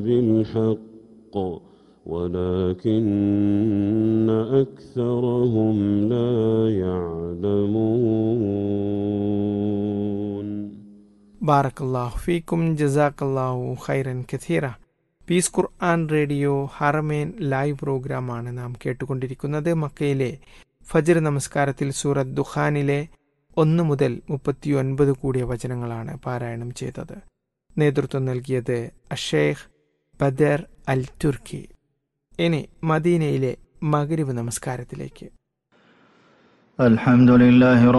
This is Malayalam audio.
بالحق ولكن أكثرهم لا يعلمون ബാറക്കല്ലാഹു ഫീക്കും ജസാക്കല്ലാഹു ഖൈറൻ കഥീറ പീസ് ഖുർആൻ റേഡിയോ ഹറമേൻ ലൈവ് പ്രോഗ്രാമാണ് നാം കേട്ടുകൊണ്ടിരിക്കുന്നത് മക്കയിലെ ഫജർ നമസ്കാരത്തിൽ സൂറത്ത് ദുഖാനിലെ ഒന്ന് മുതൽ മുപ്പത്തിയൊൻപത് കൂടിയ വചനങ്ങളാണ് പാരായണം ചെയ്തത് നേതൃത്വം നൽകിയത് അഷേഖ് ബദർ അൽ തുർക്കി ഇനി മദീനയിലെ മകരിവ് നമസ്കാരത്തിലേക്ക് الحمد لله